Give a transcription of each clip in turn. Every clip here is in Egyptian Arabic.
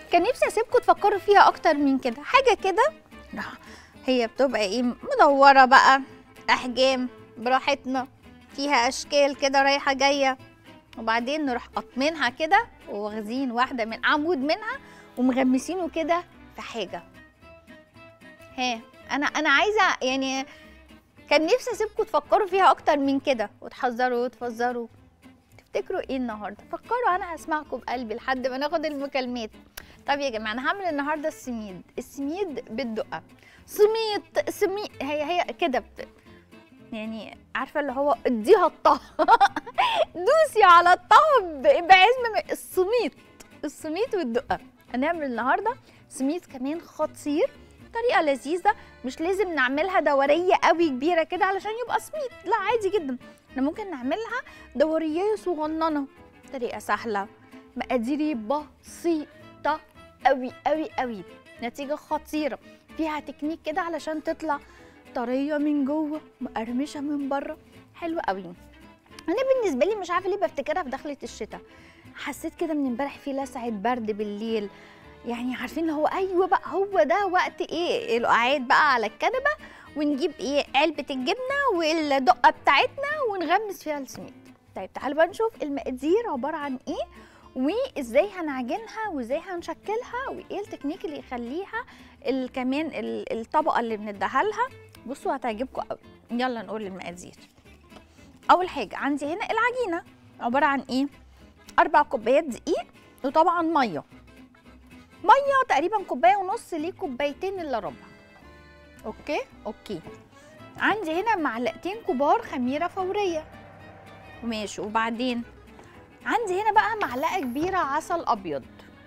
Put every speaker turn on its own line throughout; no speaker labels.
كان نفسي اسيبكم تفكروا فيها اكتر من كده حاجه كده راح هي بتبقى ايه مدوره بقى احجام براحتنا فيها اشكال كده رايحه جايه وبعدين نروح قطمينها كده واخدين واحده من عمود منها ومغمسينه كده في حاجه ها انا انا عايزه يعني كان نفسي اسيبكم تفكروا فيها اكتر من كده وتحذروا وتفزروا تفتكروا ايه النهارده فكروا انا هسمعكم بقلبي لحد ما ناخد المكالمات طب يا جماعه انا هعمل النهارده السميد السميد بالدقه سميط سمي هي هي كده بت... يعني عارفه اللي هو اديها الطه دوسي على الطه ب- بعزم م- السميط السميط والدقه هنعمل النهارده سميط كمان خطير طريقه لذيذه مش لازم نعملها دوريه قوي كبيره كده علشان يبقى سميط لا عادي جدا احنا ممكن نعملها دوريه صغننه طريقه سهله مقاديري بسيطه قوي قوي قوي نتيجه خطيره فيها تكنيك كده علشان تطلع طريه من جوه مقرمشه من بره حلوه قوي انا بالنسبه لي مش عارفه ليه بفتكرها في دخله الشتاء حسيت كده من امبارح في لسعه برد بالليل يعني عارفين اللي هو ايوه بقى هو ده وقت ايه القعاد بقى على الكنبه ونجيب ايه علبه الجبنه والدقه بتاعتنا ونغمس فيها السميد طيب تعالوا بقى نشوف المقادير عباره عن ايه وازاي هنعجنها وازاي هنشكلها وايه التكنيك اللي يخليها ال- كمان ال- الطبقه اللي بنديها لها بصوا هتعجبكم قوي يلا نقول المقادير اول حاجه عندي هنا العجينه عباره عن ايه اربع كوبايات دقيق وطبعا ميه ميه تقريبا كوبايه ونص لكوبايتين الا ربع اوكي اوكي عندي هنا معلقتين كبار خميره فوريه ماشي وبعدين عندي هنا بقى معلقه كبيره عسل ابيض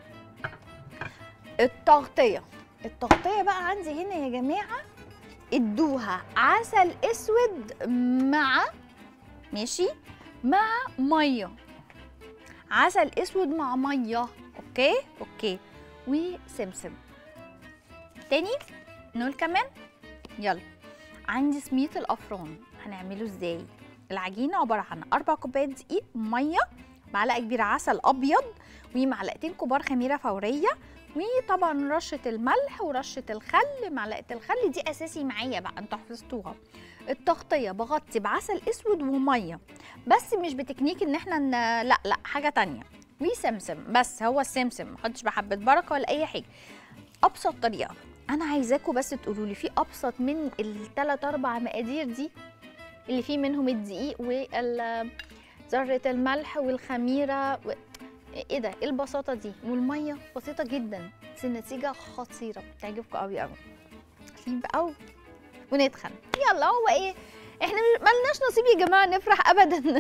التغطيه التغطيه بقى عندي هنا يا جماعه ادوها عسل اسود مع ماشي مع ميه عسل اسود مع ميه اوكي اوكي وسمسم تاني نقول كمان يلا عندي سميط الافران هنعمله ازاي العجينه عباره عن اربع كوبايات دقيق ميه معلقه كبيره عسل ابيض ومعلقتين كبار خميره فوريه وطبعا رشه الملح ورشه الخل معلقه الخل دي اساسي معايا بقى انتوا حفظتوها التغطيه بغطي بعسل اسود وميه بس مش بتكنيك ان احنا ن... لا لا حاجه تانية وسمسم بس هو السمسم ما احطش بحبه بركه ولا اي حاجه ابسط طريقه انا عايزاكم بس تقولوا لي في ابسط من الثلاث اربع مقادير دي اللي فيه منهم الدقيق وال ذره الملح والخميره و... ايه ده ايه البساطه دي والميه بسيطه جدا بس النتيجه خطيره بتعجبكم قوي قوي عارفين بقى و- وندخن يلا هو ايه احنا مش- ملناش نصيب يا جماعه نفرح ابدا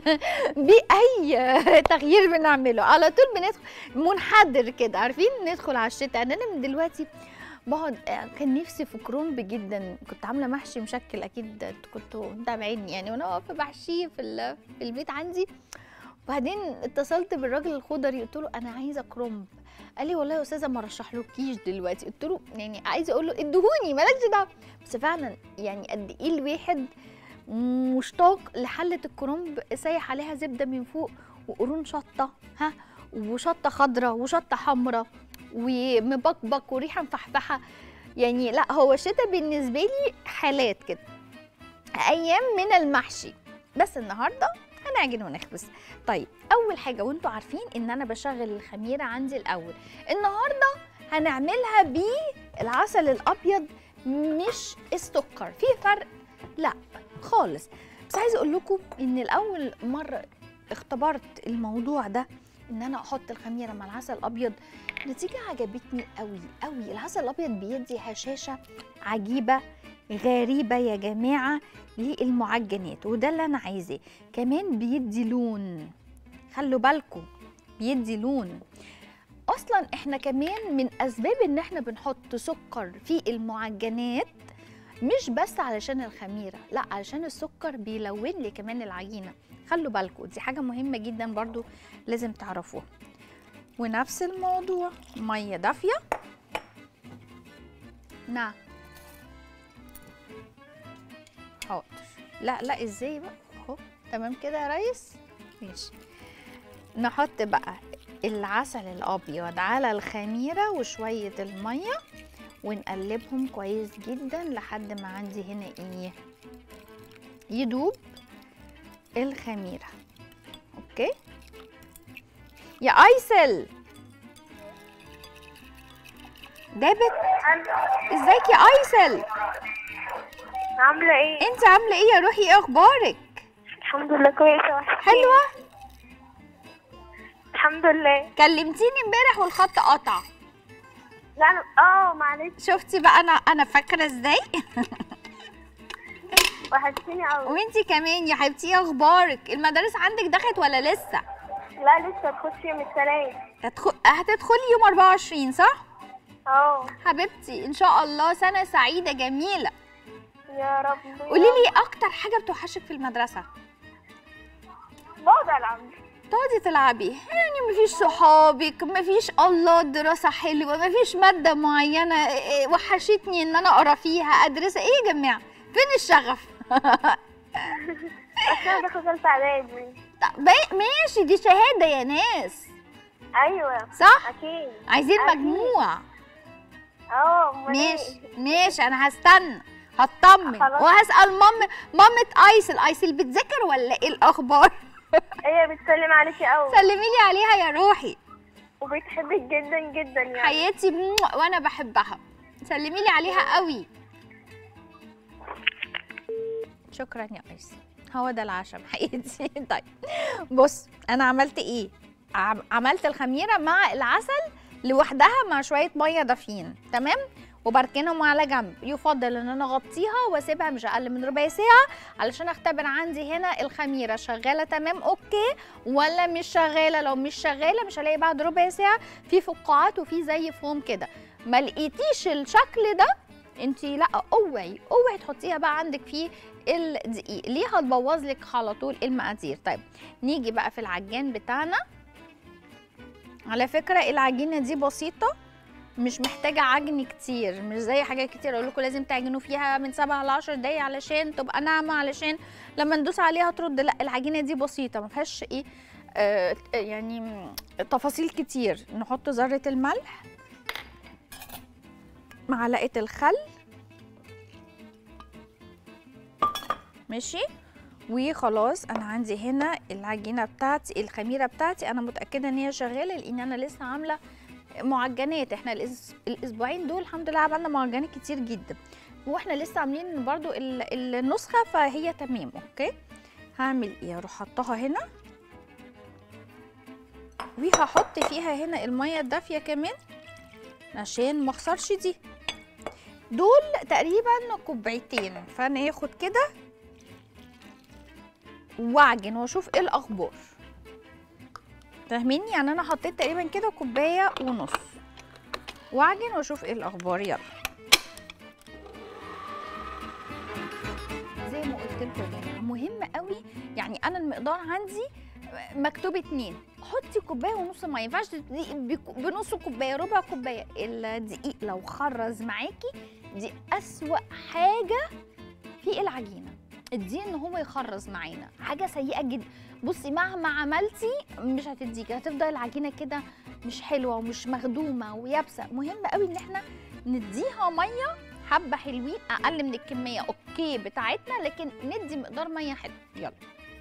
باي تغيير بنعمله على طول بندخل منحدر كده عارفين ندخل على الشتاء يعني انا من دلوقتي بقعد كان نفسي في كرومب جدا كنت عامله محشي مشكل اكيد انتوا كنتوا متابعيني يعني وانا واقفه بحشيه في ال- في البيت عندي وبعدين اتصلت بالراجل الخضري قلت له انا عايزه كرومب قال لي والله يا استاذه ما رشحلكيش دلوقتي قلت له يعني عايزه اقول له ادهوني مالكش دعوه بس فعلا يعني قد ايه الواحد مشتاق لحله الكرنب سايح عليها زبده من فوق وقرون شطه ها وشطه خضراء وشطه حمراء ومبكبك وريحه مفحفحه يعني لا هو الشتاء بالنسبه لي حالات كده ايام من المحشي بس النهارده هنعجن ونخبز طيب اول حاجه وانتوا عارفين ان انا بشغل الخميره عندي الاول النهارده هنعملها بالعسل الابيض مش السكر في فرق لا خالص بس عايزه اقول لكم ان الاول مره اختبرت الموضوع ده ان انا احط الخميره مع العسل الابيض النتيجه عجبتني قوي قوي العسل الابيض بيدي هشاشه عجيبه غريبه يا جماعه للمعجنات وده اللي انا عايزاه كمان بيدي لون خلوا بالكم بيدي لون اصلا احنا كمان من اسباب ان احنا بنحط سكر في المعجنات مش بس علشان الخميره لا علشان السكر بيلون لي كمان العجينه خلوا بالكم دي حاجه مهمه جدا برضو لازم تعرفوها ونفس الموضوع ميه دافيه نعم حاضر لا لا ازاي بقى اهو تمام كده يا ريس ماشي نحط بقى العسل الابيض على الخميره وشويه الميه ونقلبهم كويس جدا لحد ما عندي هنا ايه يدوب الخميره اوكي يا ايسل دابت ازيك يا ايسل
عاملة ايه؟
انت عامله ايه يا روحي ايه اخبارك
الحمد لله كويسة وحشتيني.
حلوه
الحمد لله
كلمتيني امبارح والخط قطع
لا انا اه معلش
شفتي بقى انا انا فاكره ازاي
وحشتيني اوي
وانتي كمان يا حبيبتي ايه اخبارك المدارس عندك دخلت ولا لسه
لا لسه تخش يوم الثلاث
هتدخل... هتدخلي يوم 24 صح
اه
حبيبتي ان شاء الله سنه سعيده جميله
يا رب
قولي لي اكتر حاجه بتوحشك في المدرسه
بقعد العب
تقعدي تلعبي يعني مفيش صحابك مفيش الله الدراسة حلوة مفيش مادة معينة إيه، وحشتني ان انا اقرا فيها ادرسها ايه يا جماعة فين الشغف
بس انا باخد ثالثة اعدادي
طب با- ماشي دي شهادة يا ناس
ايوه
صح
اكيد
عايزين
أكيد.
مجموع
اه أمال إيه؟
ماشي ماشي انا هستنى هطمن
خلاص.
وهسأل مام مامة ايسل ايسل بتذاكر ولا ايه الاخبار
هي بتسلم عليكي اوي
سلمي لي عليها يا روحي
وبتحبك جدا جدا يعني
حياتي مو- وانا بحبها سلمي لي عليها قوي شكرا يا ايسل هو ده العشم حياتي طيب بص انا عملت ايه عم- عملت الخميره مع العسل لوحدها مع شويه ميه دافيين تمام وبركنهم على جنب يفضل ان انا اغطيها واسيبها مش اقل من ربع ساعه علشان اختبر عندي هنا الخميره شغاله تمام اوكي ولا مش شغاله لو مش شغاله مش هلاقي بعد ربع ساعه في فقاعات وفي زي فوم كده ما لقيتيش الشكل ده انت لا اوعي اوعي تحطيها بقى عندك في الدقيق ليه هتبوظ لك على طول المقادير طيب نيجي بقى في العجان بتاعنا على فكره العجينه دي بسيطه مش محتاجه عجن كتير مش زي حاجات كتير اقول لكم لازم تعجنوا فيها من 7 ل 10 دقايق علشان تبقى ناعمه علشان لما ندوس عليها ترد لا العجينه دي بسيطه ما فيهاش ايه آه يعني م- تفاصيل كتير نحط ذره الملح معلقه الخل ماشي وخلاص انا عندي هنا العجينه بتاعتي الخميره بتاعتي انا متاكده ان هي شغاله لان انا لسه عامله معجنات احنا الأس- الاسبوعين دول الحمد لله عملنا معجنات كتير جدا واحنا لسه عاملين برضو ال- النسخه فهي تمام اوكي هعمل ايه اروح حطها هنا وهحط فيها هنا الميه الدافيه كمان عشان ما اخسرش دي دول تقريبا كوبايتين فانا هاخد كده واعجن واشوف ايه الاخبار فاهميني يعني انا حطيت تقريبا كده كوبايه ونص واعجن واشوف ايه الاخبار يلا زي ما قلت لكم يا جماعه مهم قوي يعني انا المقدار عندي مكتوب اتنين حطي كوبايه ونص ميه ما ينفعش تدقيقي بك- بنص كوبايه ربع كوبايه الدقيق لو خرز معاكي دي اسوأ حاجه في العجينه الدقيق ان هو يخرز معانا حاجه سيئه جدا بصي مهما عملتي مش هتديكي هتفضل العجينه كده مش حلوه ومش مخدومه ويابسه مهم قوي ان احنا نديها ميه حبه حلوين اقل من الكميه اوكي بتاعتنا لكن ندي مقدار ميه حلو يلا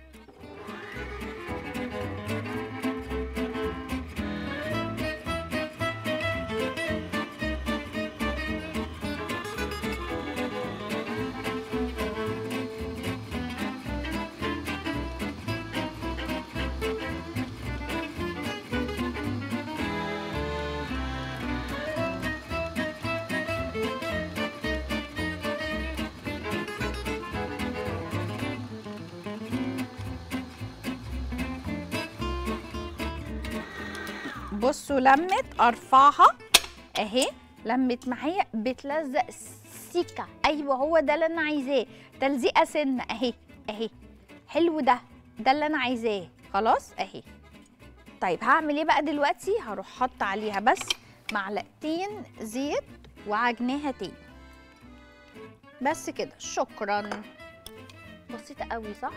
بصوا لمت ارفعها اهي لمت معايا بتلزق سيكه ايوه هو ده اللي انا عايزاه تلزيقه سنه اهي اهي حلو ده ده اللي انا عايزاه خلاص اهي طيب هعمل ايه بقى دلوقتي هروح حط عليها بس معلقتين زيت وعجناها تاني بس كده شكرا بسيطه قوي صح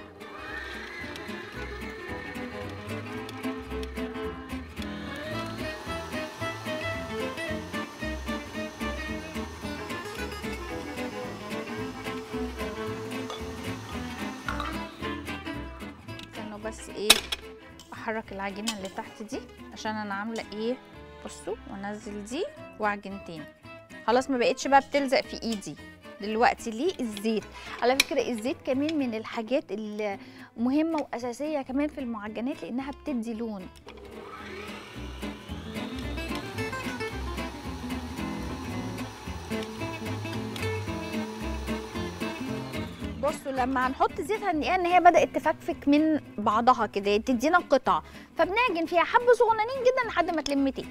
بس ايه احرك العجينه اللي تحت دي عشان انا عامله ايه بصوا وانزل دي واعجن تاني خلاص ما بقتش بقى بتلزق في ايدي دلوقتي ليه الزيت على فكره الزيت كمان من الحاجات المهمه واساسيه كمان في المعجنات لانها بتدي لون بصوا لما هنحط زيت هنلاقيها ان هي بدات تفكفك من بعضها كده تدينا قطع فبنعجن فيها حبه صغننين جدا لحد ما تلم تاني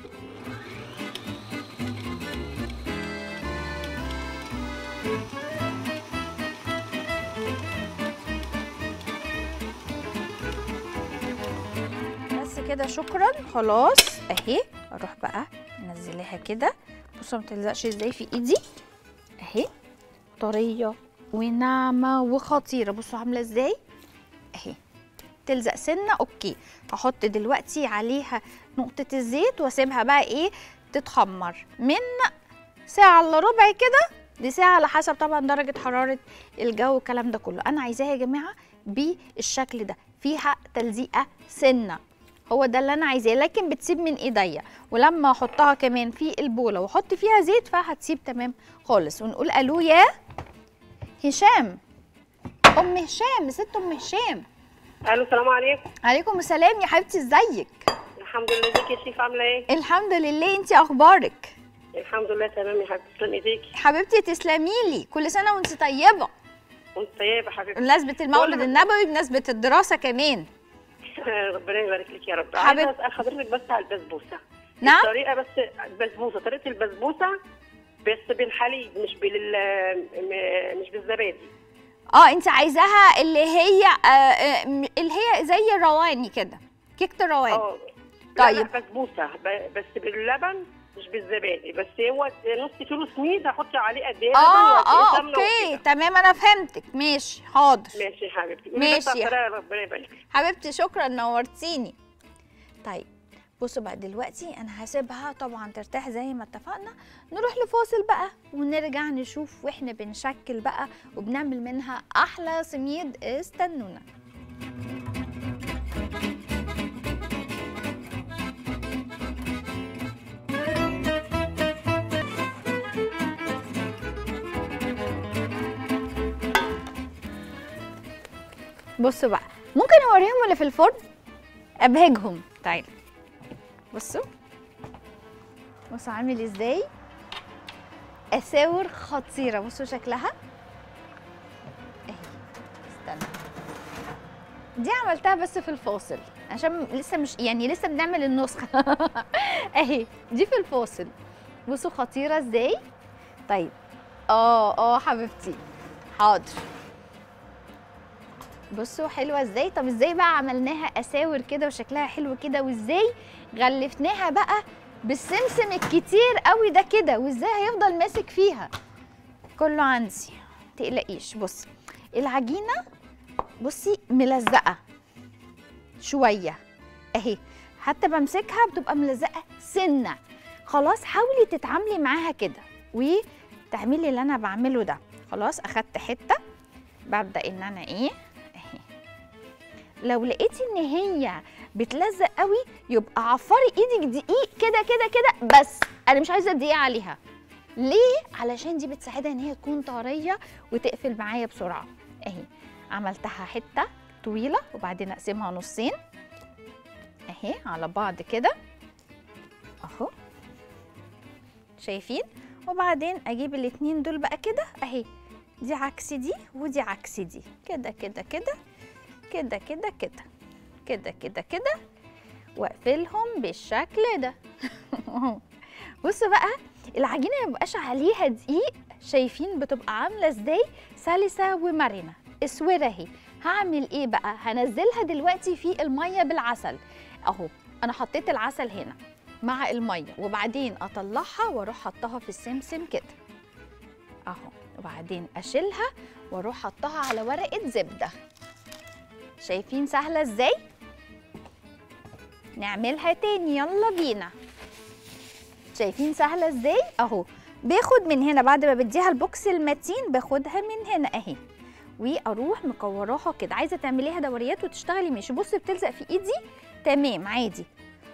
بس كده شكرا خلاص اهي اروح بقى منزلاها كده بصوا ما تلزقش ازاي في ايدي اهي طريه وناعمه وخطيره بصوا عامله ازاي اهي تلزق سنه اوكي هحط دلوقتي عليها نقطه الزيت واسيبها بقى ايه تتخمر من ساعه الا ربع كده لساعه على حسب طبعا درجه حراره الجو والكلام ده كله انا عايزاها يا جماعه بالشكل ده فيها تلزيقه سنه هو ده اللي انا عايزاه لكن بتسيب من ايديا ولما احطها كمان في البوله واحط فيها زيت فهتسيب تمام خالص ونقول الو يا هشام ام هشام ست ام هشام
الو السلام عليكم
عليكم السلام يا حبيبتي ازيك
الحمد لله ازيك يا شيف عامله ايه
الحمد لله انتي اخبارك
الحمد لله تمام يا حبيبتي تسلم ايديكي
حبيبتي تسلمي لي كل سنه وانت طيبه
وانت طيبه يا حبيبتي
بمناسبه المولد
والله.
النبوي بمناسبه الدراسه كمان
ربنا يبارك لك يا رب
حبيب-
عايزه اسال حضرتك بس على البسبوسه
نعم؟
الطريقه بس البسبوسه طريقه البسبوسه بس بالحليب مش بال م- مش بالزبادي
اه انت عايزاها اللي هي آه آه م- اللي هي زي الرواني كده كيكه الرواني
اه
طيب.
لا لا بسبوسه ب- بس باللبن مش بالزبادي بس هو نص كيلو سميد هحط عليه قد ايه لبن
اه
وقد إيه
اه
سمنة
اوكي
وكده.
تمام انا فهمتك ماشي حاضر
ماشي يا حبيبتي قولي بس
ماشي
على
يا
الطريقة، ربنا يبارك لك.
حبيبتي شكرا نورتيني طيب بصوا بقى دلوقتي انا هسيبها طبعا ترتاح زي ما اتفقنا نروح لفاصل بقى ونرجع نشوف واحنا بنشكل بقى وبنعمل منها احلى سميد استنونا بصوا بقى ممكن اوريهم اللي في الفرن ابهجهم تعالوا بصوا بصوا عامل ازاي اساور خطيره بصوا شكلها اهي استنى دي عملتها بس في الفاصل عشان لسه مش يعني لسه بنعمل النسخه اهي دي في الفاصل بصوا خطيره ازاي طيب اه اه حبيبتي حاضر بصوا حلوه ازاي طب ازاي بقى عملناها اساور كده وشكلها حلو كده وازاي غلفناها بقى بالسمسم الكتير قوي ده كده وازاي هيفضل ماسك فيها كله عندي تقلقيش بصي العجينه بصي ملزقه شويه اهي حتى بمسكها بتبقى ملزقه سنه خلاص حاولي تتعاملي معاها كده وتعملي اللي انا بعمله ده خلاص اخدت حته ببدا ان انا ايه اهي لو لقيتي ان هي بتلزق قوي يبقى عفري ايدك دقيق كده كده كده بس انا مش عايزه دقيق عليها ليه علشان دي بتساعدها ان هي تكون طريه وتقفل معايا بسرعه اهي عملتها حته طويله وبعدين اقسمها نصين اهي على بعض كده اهو شايفين وبعدين اجيب الاتنين دول بقى كده اهي دي عكس دي ودي عكس دي كده كده كده كده كده كده كده كده كده واقفلهم بالشكل ده بصوا بقى العجينه ما يبقاش عليها دقيق شايفين بتبقى عامله ازاي سلسه ومرنه اسوره اهي هعمل ايه بقى هنزلها دلوقتي في الميه بالعسل اهو انا حطيت العسل هنا مع الميه وبعدين اطلعها واروح حطها في السمسم كده اهو وبعدين اشيلها واروح حطها على ورقه زبده شايفين سهله ازاي نعملها تاني يلا بينا شايفين سهله ازاي اهو باخد من هنا بعد ما بديها البوكس المتين باخدها من هنا اهي واروح مكوراها كده عايزه تعمليها دوريات وتشتغلي ماشي بصي بتلزق في ايدي تمام عادي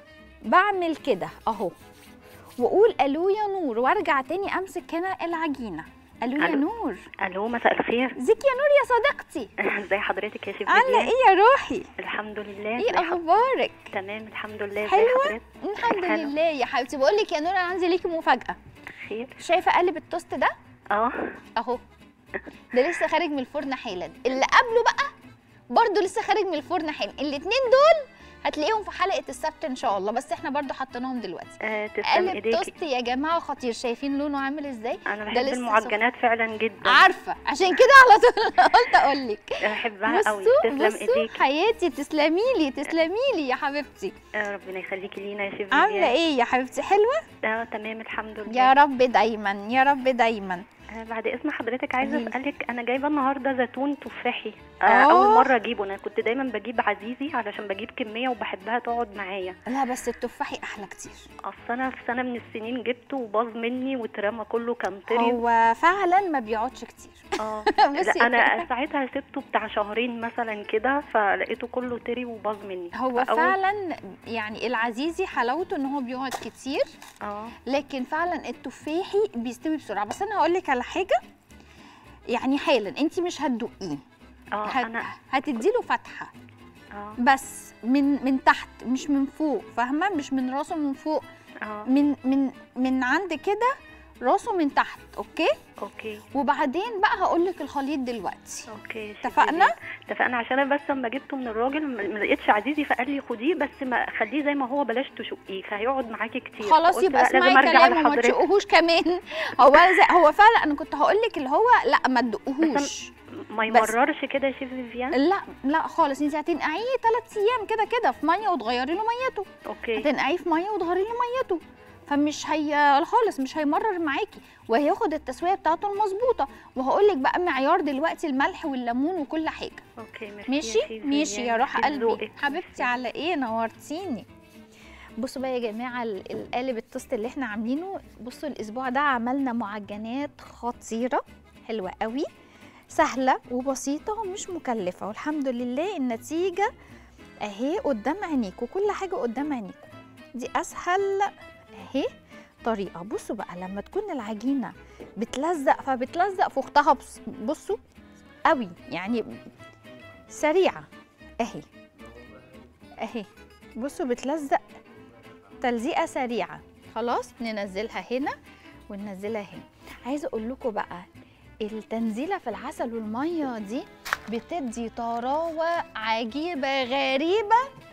بعمل كده اهو واقول الو يا نور وارجع تاني امسك هنا العجينه الو يا
ألو.
نور
الو مساء الخير
ازيك يا نور يا صديقتي
ازي حضرتك يا شيف
عامله
فيفيان؟
ايه يا روحي
الحمد لله
ايه
ازي حضرتك؟
اخبارك
تمام الحمد لله ازي
حلوة؟
حضرتك؟
الحمد
حلو.
لله يا حبيبتي بقول لك يا نور انا عندي ليكي مفاجاه
خير
شايفه قالب التوست ده
اه
اهو ده لسه خارج من الفرن حالا اللي قبله بقى برضو لسه خارج من الفرن حالا الاتنين دول هتلاقيهم في حلقه السبت ان شاء الله بس احنا برضو حطيناهم دلوقتي
آه، تسلم
قالب
ايديكي
توست يا جماعه خطير شايفين لونه عامل ازاي
انا
ده
بحب
لسه
المعجنات فعلا جدا
عارفه عشان كده على طول قلت اقول لك
بحبها قوي
بصوا
تسلم
بصوا
ايديكي
حياتي تسلمي لي تسلمي لي يا حبيبتي
آه، ربنا يخليكي لينا يا شيف
عامله
فيفيان.
ايه يا حبيبتي حلوه
اه تمام الحمد لله
يا رب دايما يا رب دايما
آه، بعد اسم حضرتك عايزه
قوليلي.
اسالك انا جايبه النهارده زيتون تفاحي آه،
آه.
اول مره اجيبه انا كنت دايما بجيب عزيزي علشان بجيب كميه وبحبها تقعد معايا
لا بس التفاحي احلى كتير
اصل انا في سنه من السنين جبته وباظ مني واترمى كله كان طري
هو فعلا ما بيقعدش كتير
اه
بصي
لا انا ساعتها سبته بتاع شهرين مثلا كده فلقيته كله طري وباظ مني
هو
فأول-
فعلا يعني العزيزي حلاوته ان هو بيقعد كتير
اه
لكن فعلا التفاحي بيستوي بسرعه بس انا هقول لك على حاجه يعني حالا انت مش هتدقيه
اه
هت...
انا
هتديله فتحه
اه
بس من من تحت مش من فوق فاهمه مش من راسه من فوق
اه
من من من عند كده راسه من تحت اوكي
اوكي
وبعدين بقى هقول لك الخليط دلوقتي
اوكي شيف
اتفقنا؟
فيفيان. اتفقنا عشان انا بس لما جبته من الراجل ما ما لقيتش عزيزي فقال لي خديه بس ما خليه زي ما هو بلاش تشقيه فهيقعد معاكي كتير
خلاص
فقلت
يبقى
لا، لازم
اسمعي
ارجع
كلامه وما
لحضرتك
تشقهوش كمان هو زي هو فعلا انا كنت هقول لك اللي هو لا ما تدقهوش
ما
بس-
يمررش كده يا شيف فيفيان
لا لا خالص انت هتنقعيه ثلاث ايام كده كده في ميه وتغيري له ميته
اوكي
هتنقعيه في ميه وتغيري له ميته فمش هي خالص مش هيمرر معاكي وهياخد التسويه بتاعته المظبوطه وهقول لك بقى معيار دلوقتي الملح والليمون وكل حاجه
اوكي ميرسي
ماشي
يا شيف
ماشي
فيفيان.
يا روح
ميرسي
قلبي
لذوقك.
حبيبتي على ايه نورتيني بصوا بقى يا جماعه ال- القالب التوست اللي احنا عاملينه بصوا الاسبوع ده عملنا معجنات خطيره حلوه قوي سهله وبسيطه ومش مكلفه والحمد لله النتيجه اهي قدام عينيكوا كل حاجه قدام عينيكوا دي اسهل اهي طريقه بصوا بقى لما تكون العجينه بتلزق فبتلزق في اختها بص- بصوا قوي يعني سريعه اهي اهي بصوا بتلزق تلزيقه سريعه خلاص ننزلها هنا وننزلها هنا عايزه اقول لكم بقى التنزيله في العسل والميه دي بتدي طراوه عجيبه غريبه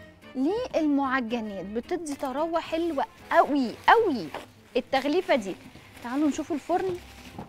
للمعجنات بتدي طراوه حلوه قوي قوي التغليفه دي تعالوا نشوف الفرن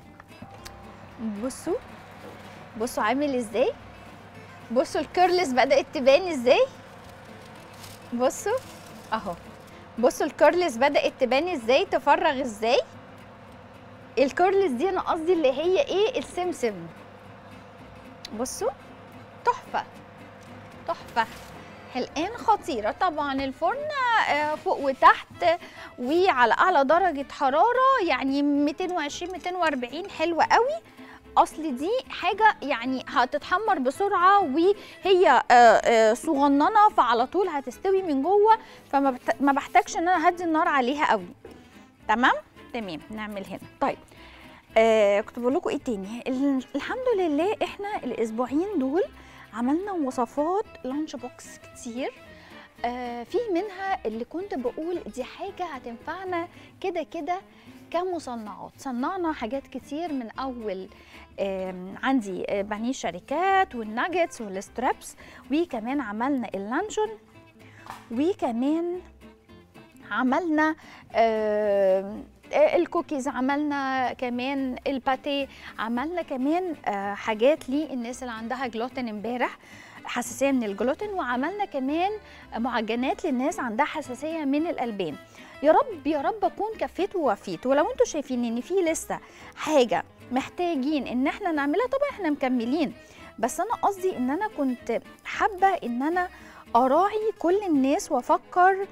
بصوا بصوا عامل ازاي بصوا الكيرلس بدأت تبان ازاي بصوا اهو بصوا الكيرلس بدأت تبان ازاي تفرغ ازاي الكيرلس دي انا قصدي اللي هي ايه السمسم بصوا تحفة تحفة حلقان خطيرة طبعا الفرن آه، فوق وتحت وعلى اعلى درجة حرارة يعني 220 240 حلوة قوي اصل دي حاجه يعني هتتحمر بسرعه وهي آه، آه، صغننه فعلى طول هتستوي من جوه فما بت- ما بحتاجش ان انا هدي النار عليها قوي تمام تمام نعمل هنا طيب آه كنت بقول لكم ايه تاني ال- الحمد لله احنا الاسبوعين دول عملنا وصفات لانش بوكس كتير آه في منها اللي كنت بقول دي حاجه هتنفعنا كده كده كمصنعات صنعنا حاجات كتير من اول آم، عندي آه، بانيه الشركات والناجتس والسترابس وكمان عملنا اللانشون وكمان عملنا آم، آه، الكوكيز عملنا كمان الباتيه عملنا كمان آه، حاجات للناس اللي عندها جلوتين امبارح حساسيه من الجلوتين وعملنا كمان معجنات للناس عندها حساسيه من الالبان يا رب يا رب اكون كفيت ووفيت ولو انتوا شايفين ان في لسه حاجه محتاجين ان احنا نعملها طبعا احنا مكملين بس انا قصدي ان انا كنت حابه ان انا اراعي كل الناس وافكر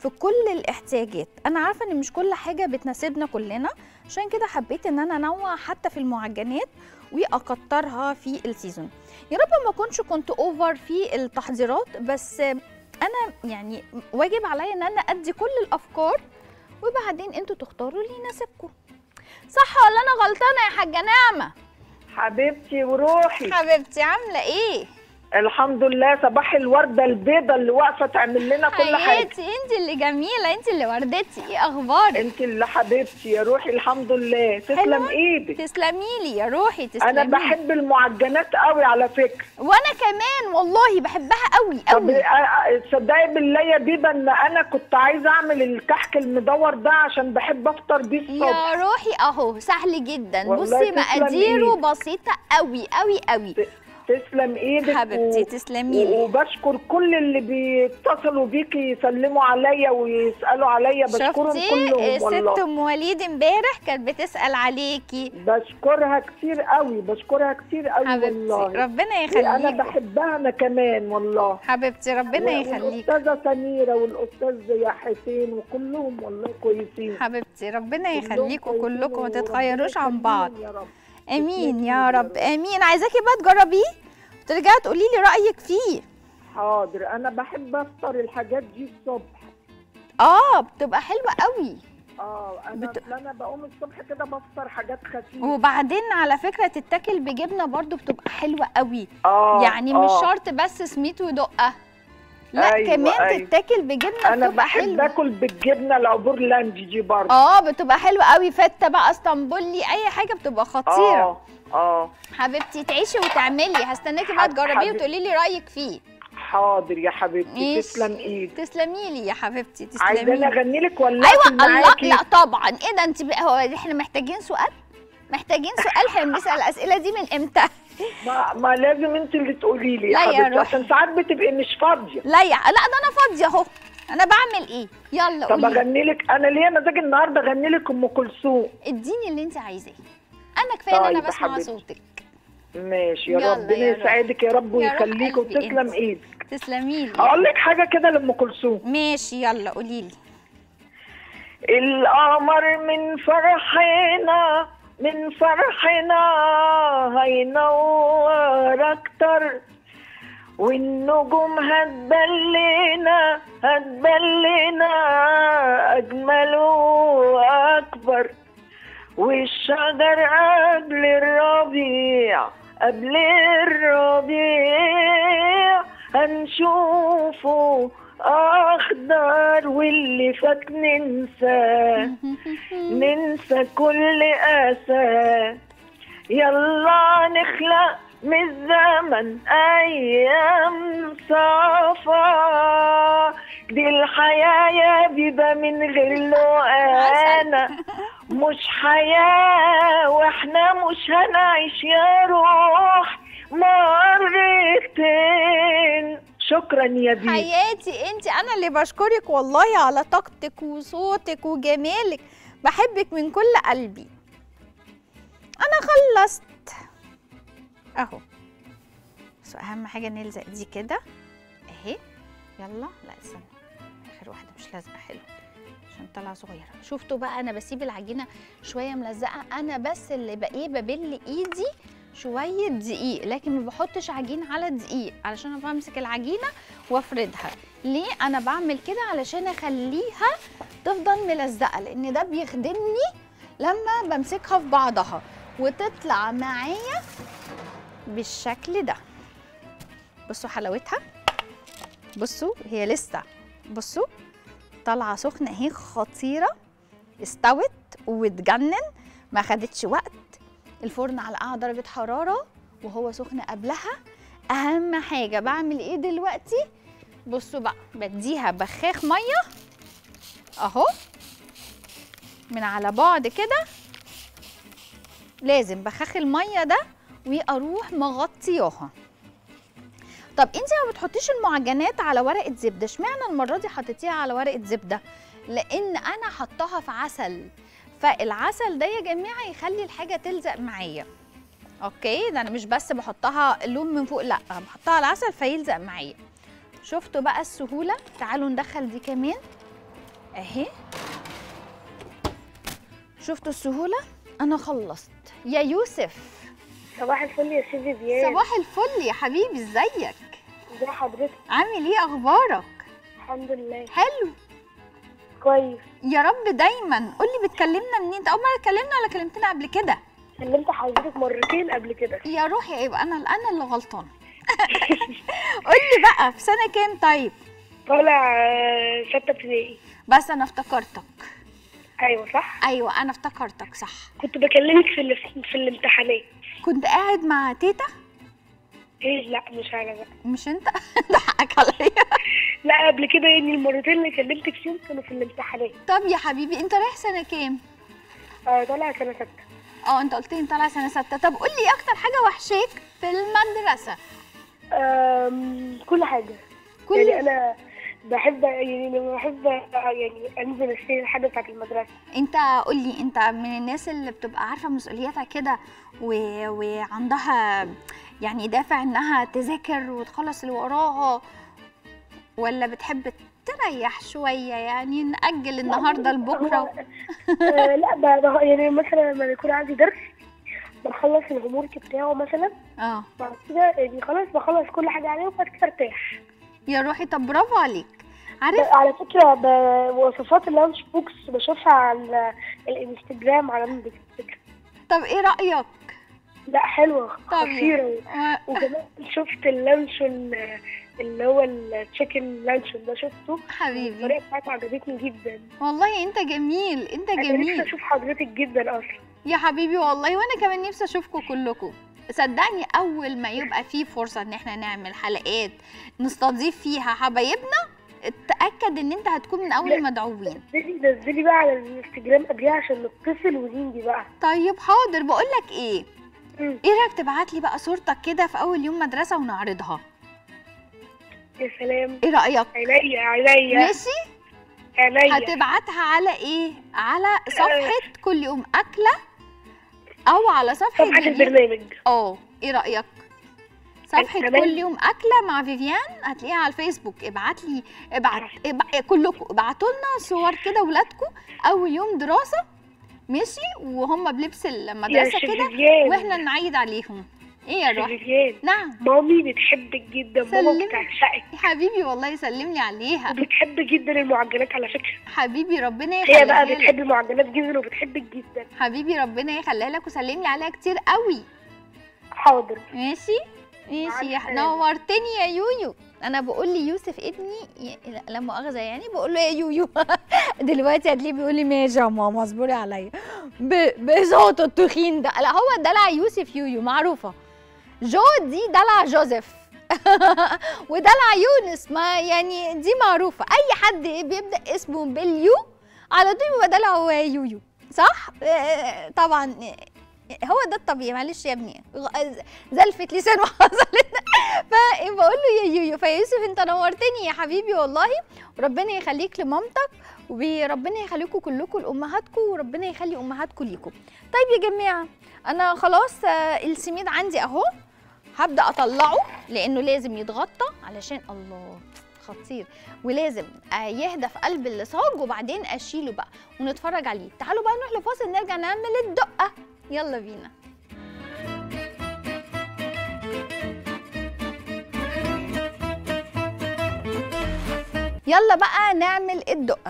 في كل الاحتياجات انا عارفه ان مش كل حاجه بتناسبنا كلنا عشان كده حبيت ان انا انوع حتى في المعجنات واكترها في السيزون يا رب ما اكونش كنت اوفر في التحضيرات بس انا يعني واجب عليا ان انا ادي كل الافكار وبعدين انتوا تختاروا اللي يناسبكم صح ولا انا غلطانه يا حاجه نعمه
حبيبتي وروحي
حبيبتي عامله ايه
الحمد لله صباح الورده البيضه اللي واقفه تعمل لنا كل حاجه
حياتي انت اللي جميله انت اللي وردتي ايه اخبارك
انت اللي حبيبتي يا روحي الحمد لله تسلم
حلوة؟
ايدك
تسلمي لي يا روحي تسلمي
انا بحب المعجنات قوي على فكره
وانا كمان والله بحبها قوي
طب
قوي
آه، آه، تصدقي بالله يا بيبه ان انا كنت عايزه اعمل الكحك المدور ده عشان بحب افطر بيه الصبح
يا روحي اهو سهل جدا
والله
بصي
تسلم
مقاديره
إيدك.
بسيطه قوي قوي قوي
تسلم ايدك
حبيبتي تسلمي لي
وبشكر كل اللي بيتصلوا بيكي يسلموا عليا ويسالوا عليا بشكرهم
شفتي
كلهم
ست
والله
ام وليد امبارح كانت بتسال عليكي
بشكرها كتير قوي بشكرها كتير قوي
حبيبتي
والله
ربنا
انا
يخليكي
بحبها انا كمان والله
حبيبتي ربنا يخليكي
والاستاذه سميره والاستاذ يا حسين وكلهم والله كويسين
حبيبتي ربنا
كلهم
يخليكم
كويسين
كلكم ما
وربنا
تتغيروش عن
يخليهم
بعض
يا رب
امين
تسلمي
يا
لي يا
رب
رب.
امين عايزاكي بقى تجربيه وترجعي تقولي لي رايك فيه
حاضر انا بحب افطر الحاجات دي الصبح
اه بتبقى حلوه قوي
اه انا
بت-
بت... انا بقوم الصبح كده بفطر حاجات خفيفه
وبعدين على فكره تتاكل بجبنه برضو بتبقى حلوه قوي
اه
يعني مش
آه.
شرط بس سميت ودقه لا
أيوة،
كمان
أيوة.
تتاكل بجبنه
انا
بتبقى
بحب
حلوه
اكل بالجبنه العبور لاندي دي برضه
اه بتبقى حلوه قوي فته بقى اسطنبولي اي حاجه بتبقى خطيره
اه اه
حبيبتي تعيشي وتعملي هستناكي بقى
حب-
تجربيه
حبيبتي.
وتقولي لي رايك فيه
حاضر يا حبيبتي
ماشي.
تسلم ايدك
تسلمي لي يا حبيبتي
عايزاني
تسلمي لي.
اغني لك ولا
ايوه
أقفل
الله
معاكي؟
لا طبعا ايه ده انت بقى هو احنا محتاجين سؤال محتاجين سؤال احنا بنسال الاسئله دي من امتى
ما, ما لازم انت اللي تقولي لي يا
لا يا
حبيبتي
روحي.
عشان ساعات بتبقي مش فاضيه
لا يا لا ده انا فاضيه اهو انا بعمل ايه يلا
طب
قولي
اغني لك انا ليا مزاج النهارده اغني لك ام كلثوم
اديني اللي انت عايزاه انا كفايه ان
طيب
انا
يا
بسمع
حبيبتي.
صوتك
ماشي يا
يلا
ربنا
يا روحي.
يسعدك يا رب
يا روح
ويخليك
قلبي
وتسلم
انت.
ايدك
تسلمي لي
هقول لك حاجه كده لام كلثوم
ماشي يلا قولي لي
القمر من فرحنا من فرحنا هينور اكتر والنجوم هتبلنا هتبلنا اجمل واكبر والشجر قبل الربيع قبل الربيع هنشوفه اخضر واللي فات ننساه ننسى كل اسى يلا نخلق من الزمن ايام صفا دي الحياة يا بيبة من غير له انا مش حياة واحنا مش هنعيش يا روح مرتين شكرا يا بيبة
حياتي انت انا اللي بشكرك والله على طاقتك وصوتك وجمالك بحبك من كل قلبي انا خلصت اهو بس اهم حاجه نلزق دي كده اهي يلا لا استنى اخر واحده مش لازقه حلو عشان طالعه صغيره شفتوا بقى انا بسيب العجينه شويه ملزقه انا بس اللي بقى ايه ببل ايدي شويه دقيق لكن ما بحطش عجين على دقيق علشان انا بمسك العجينه وافردها ليه انا بعمل كده علشان اخليها تفضل ملزقه لان ده بيخدمني لما بمسكها في بعضها وتطلع معايا بالشكل ده بصوا حلاوتها بصوا هي لسه بصوا طالعه سخنه اهي خطيره استوت وتجنن ما خدتش وقت الفرن على اعلى درجه حراره وهو سخن قبلها اهم حاجه بعمل ايه دلوقتي بصوا بقى بديها بخاخ ميه اهو من على بعد كده لازم بخاخ الميه ده واروح مغطياها طب انت ما بتحطيش المعجنات على ورقه زبده اشمعنى المره دي حطيتيها على ورقه زبده لان انا حطاها في عسل فالعسل ده يا جماعه يخلي الحاجه تلزق معايا اوكي ده انا مش بس بحطها لون من فوق لا أنا بحطها على العسل فيلزق معايا شفتوا بقى السهوله تعالوا ندخل دي كمان اهي شفتوا السهوله انا خلصت يا يوسف
صباح الفل يا سيدي ديان
صباح الفل يا حبيبي ازيك
ازي حضرتك
عامل ايه اخبارك
الحمد لله
حلو
كويس
يا رب دايما قولي بتكلمنا منين انت اول مره اتكلمنا ولا كلمتنا قبل كده
كلمت حضرتك مرتين قبل كده
يا روحي يبقى انا انا اللي غلطانه قولي بقى في سنه كام طيب
طالع آه، ستة ابتدائي
بس انا افتكرتك
ايوه صح
ايوه انا افتكرتك صح
كنت بكلمك في ال- في الامتحانات
كنت قاعد مع تيتا
ايه لا مش انا بقى
مش انت ده حقك عليا
لا قبل كده يعني المرتين اللي كلمتك فيهم كانوا في الامتحانات
طب يا حبيبي انت رايح سنه كام
اه طالع سنة ستة
اه انت قلت لي انت طالع سنه سته طب قول لي اكتر حاجه وحشاك في المدرسه
آم، كل حاجة
كل
يعني انا بحب يعني لما بحب يعني انزل اشتري الحاجة بتاعت المدرسة
انت قول لي انت من الناس اللي بتبقى عارفه مسؤولياتها كده و... وعندها يعني دافع انها تذاكر وتخلص اللي وراها ولا بتحب تريح شويه يعني نأجل النهارده لبكره
آه، لا ب- ب- يعني مثلا لما يكون عندي درس بخلص الهوم ورك بتاعه مثلا
اه
بعد كده يعني خلاص بخلص كل حاجة عليه وبعد كده ارتاح
يا روحي طب برافو عليك عارف
على فكرة ب- وصفات اللانش بوكس بشوفها على الانستجرام على الفكرة
طب ايه رأيك
لا حلوة
طب
خطيرة
و-
وكمان شفت اللانشون اللي هو التشيكن لانشون ده شفته
حبيبي
الطريقة بتاعته عجبتني جدا
والله انت جميل انت
انا نفسي
جميل
اشوف حضرتك جدا اصلا
يا حبيبي والله وانا كمان نفسي اشوفكم كلكم صدقني اول ما يبقى في فرصه ان احنا نعمل حلقات نستضيف فيها حبايبنا اتاكد ان انت هتكون من اول
لا.
المدعوين
نزلي نزلي بقى على الانستجرام قبلها عشان نتصل ونيجي بقى
طيب حاضر بقول لك ايه
مم.
ايه رايك تبعت لي بقى صورتك كده في اول يوم مدرسه ونعرضها
يا سلام
ايه رايك
عينيا عينيا
ماشي
عينيا
هتبعتها على ايه على صفحه كل يوم اكله او على صفحه
صفحة
فيفيان
البرنامج
اه ايه رايك صفحه
تمام.
كل يوم اكله مع فيفيان هتلاقيها على الفيسبوك ابعت لي ابعت ابع... كلكم ابعتوا لنا صور كده ولادكم اول يوم دراسه ماشي وهم بلبس
يا
المدرسه كده
شريان
واحنا نعيد عليهم ايه يا روحي
شريان
نعم
مامي بتحبك جدا
سلمي.
ماما بتعشقك
يا حبيبي والله يسلم لي عليها
وبتحب جدا المعجنات على فكرة
حبيبي ربنا
هي
يخليها
بقى
لك
بتحب المعجنات جدا وبتحبك جدا
حبيبي ربنا يخليها لك وسلم لي عليها كتير قوي
حاضر
ماشي ماشي يا
السلامة.
نورتني يا يويو انا بقول لي يوسف ابني ي- لا- لا مؤاخذه يعني بقول له يا يويو دلوقتي هتلاقيه بيقول لي ماشي يا ماما اصبري عليا ب- بصوته التخين ده لا هو دلع يوسف يويو معروفه جو دي دلع جوزيف ودلع يونس ما يعني دي معروفه اي حد بيبدا اسمه باليو على طول بيبقى دلعه يويو صح آه، طبعا آه، هو ده الطبيعي معلش يا ابني غ- زلفة لسان وحصلت فبقول له يا يويو فيوسف انت نورتني يا حبيبي والله وربنا يخليك لمامتك وربنا يخليكم كلكم لامهاتكم وربنا يخلي امهاتكم ليكم طيب يا جماعه انا خلاص آه، السميد عندي اهو هبدا اطلعه لانه لازم يتغطى علشان الله خطير ولازم آه، يهدى في قلب الصاج وبعدين اشيله بقى ونتفرج عليه تعالوا بقى نروح لفاصل نرجع نعمل الدقه يلا بينا يلا بقى نعمل الدقه